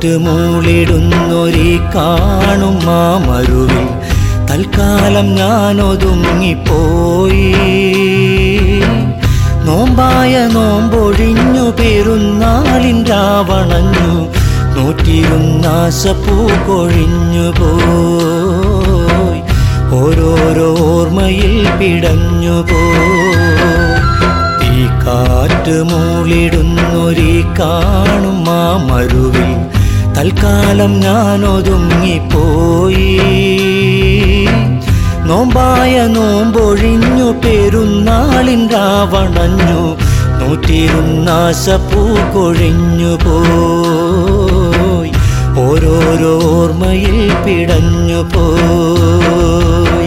കാറ്റ് മൂളിടുന്നൊരീ കാണും മാമരുവിൽ തൽക്കാലം ഞാൻ ഒതുങ്ങിപ്പോയി നോമ്പായ നോമ്പൊഴിഞ്ഞു പെരുന്നാളിൻ രാവണഞ്ഞു നൂറ്റിരുന്നാശപ്പൂ കൊഴിഞ്ഞു പോയി ഓരോരോ ഓർമ്മയിൽ പിടഞ്ഞു പോയി തീ കാറ്റ് മൂളിടുന്നൊരീ കാണും മാമരുവിൽ തൽക്കാലം ഞാൻ ഒതുങ്ങിപ്പോയി നോമ്പായ നോമ്പൊഴിഞ്ഞു പെരുന്നാളിൻ രാവണഞ്ഞു നൂറ്റിരുന്നാശപ്പൂ കൊഴിഞ്ഞു പോയി ഓരോരോ ഓർമ്മയിൽ പിടഞ്ഞു പോയി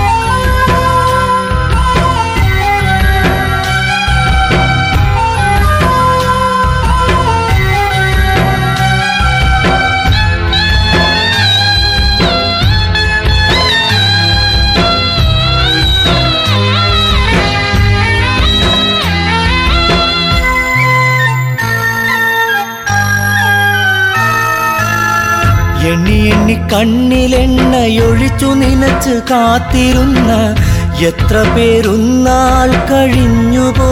എണ്ണി എണ്ണി കണ്ണിലെണ്ണയൊഴിച്ചു നിനച്ച് കാത്തിരുന്ന എത്ര പേരുന്നാൾ കഴിഞ്ഞുപോ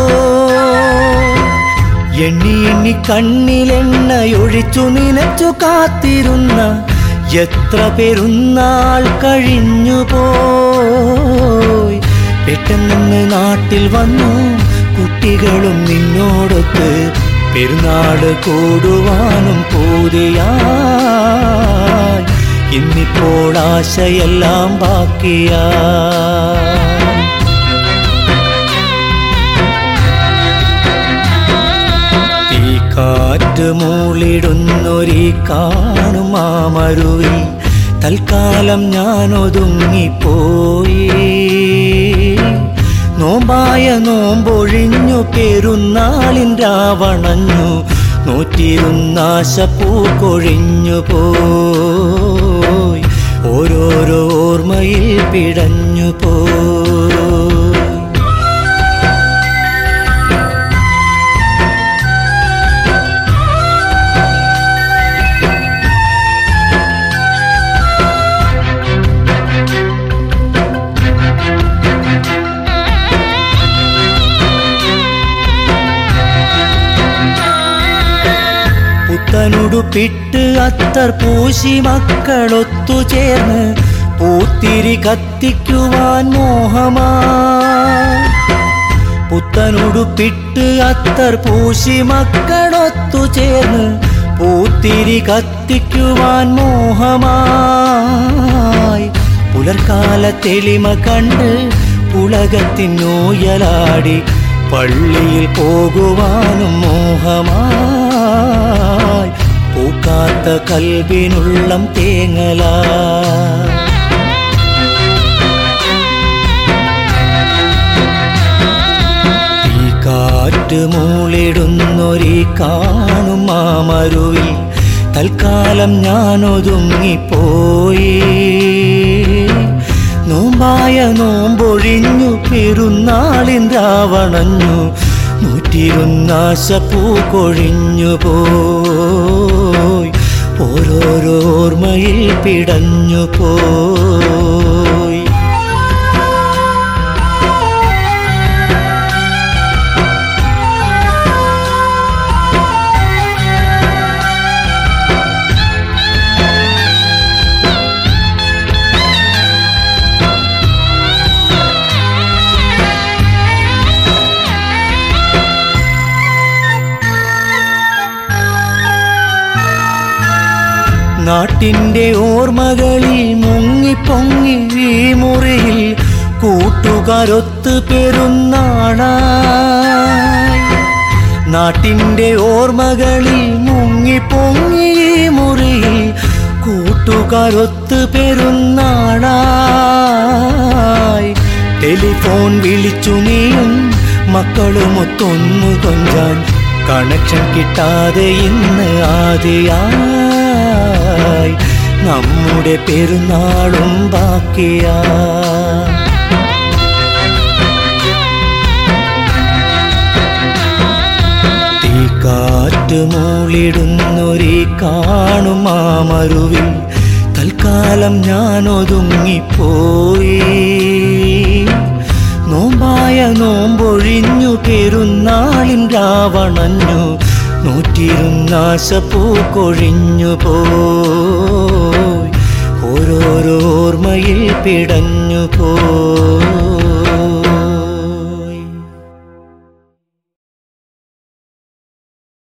എണ്ണി എണ്ണി കണ്ണിലെണ്ണയൊഴിച്ചു നിനച്ചു കാത്തിരുന്ന എത്ര പെരുന്നാൾ കഴിഞ്ഞു പോയി പെട്ടെന്ന് നാട്ടിൽ വന്നു കുട്ടികളും നിന്നോടൊത്ത് പെരുന്നാട് കൂടുവാനും പൂതിയായി ഇന്നിപ്പോൾ ആശയെല്ലാം ബാക്കിയാ തീ കാറ്റ് മൂളിടുന്നൊരീ കാണും മാമരുവിൽ തൽക്കാലം ഞാൻ ഒതുങ്ങിപ്പോയി നോമ്പായ നോമ്പൊഴിഞ്ഞു പെരുന്നാളിൻ രാവണഞ്ഞു നൂറ്റിരുന്നാശപ്പൂ കൊഴിഞ്ഞു പോയി ഓരോരോ ഓർമ്മയിൽ പിടഞ്ഞു പോയി പുത്തനുടുപ്പിട്ട് അത്തർ പൂശി മക്കളൊത്തു ചേർന്ന് പൂത്തിരി കത്തിക്കുവാൻ മോഹമാ പുത്തനുടുപ്പിട്ട് അത്തർ പൂശി മക്കളൊത്തു ചേർന്ന് പൂത്തിരി കത്തിക്കുവാൻ മോഹമായി പുലർക്കാല തെളിമ കണ്ട് പുളകത്തിനൂയലാടി പള്ളിയിൽ പോകുവാനും മോഹമായി പൂക്കാത്ത കൽവിനുള്ളം തേങ്ങലാ ഈ കാറ്റ് മൂളിടുന്നൊരീ കാണും മാമരുവിൽ തൽക്കാലം ഞാൻ ഒതുങ്ങിപ്പോയി നോമ്പായ നോമ്പൊഴിഞ്ഞു പെരുന്നാളിൻ രാവണഞ്ഞു നൂറ്റിരുന്നാശപ്പൂ കൊഴിഞ്ഞു പോയി ഓരോരോ ഓർമ്മയിൽ പിടഞ്ഞു പോയി നാട്ടിൻ്റെ ഓർമ്മകളിൽ മുങ്ങിപ്പൊങ്ങി ഈ മുറിയിൽ കൂട്ടുകാരൊത്ത് പെരുന്നാളായി നാട്ടിൻ്റെ ഓർമ്മകളിൽ മുങ്ങിപ്പൊങ്ങി ഈ മുറിയിൽ കൂട്ടുകാരൊത്ത് പെരുന്നാളായി ടെലിഫോൺ വിളിച്ചു നീയും മക്കളുമൊത്തൊന്നു കൊഞ്ചാൻ കണക്ഷൻ കിട്ടാതെ ഇന്ന് ആദിയായി നമ്മുടെ പെരുന്നാളും ബാക്കിയാ തീ കാറ്റ് മൂളിടുന്നൊരീ കാണും മാമരുവിൽ തൽക്കാലം ഞാൻ ഒതുങ്ങിപ്പോയി നോമ്പായ നോമ്പൊഴിഞ്ഞു പെരുന്നാളിൻ രാവണഞ്ഞു നൂറ്റിരുന്നാശ പൂക്കൊഴിഞ്ഞു പോയി ഓരോരോ ഓർമ്മയിൽ പിടഞ്ഞു പോയി